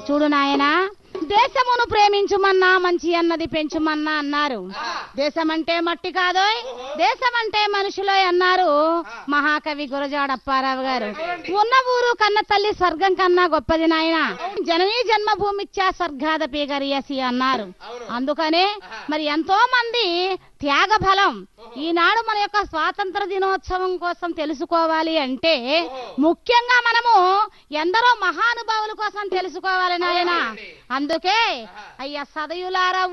చూడు నాయనా దేశమును ప్రేమించుమన్నా మంచి అన్నది పెంచుమన్నా అన్నారు దేశం అంటే మట్టి కాదోయ్ దేశం అంటే మనుషులే అన్నారు మహాకవి గురజాడ అప్పారావు గారు ఉన్న ఊరు కన్న తల్లి స్వర్గం కన్నా గొప్పది నాయన జననీ జన్మభూమిచ్చా స్వర్గాదపి గరియసి అన్నారు అందుకనే మరి ఎంతో మంది త్యాగ ఫలం ఈనాడు మన యొక్క స్వాతంత్ర దినోత్సవం కోసం తెలుసుకోవాలి అంటే ముఖ్యంగా మనము ఎందరో మహానుభావుల కోసం తెలుసుకోవాలి నాయన అందుకే అయ్యా సదయులారా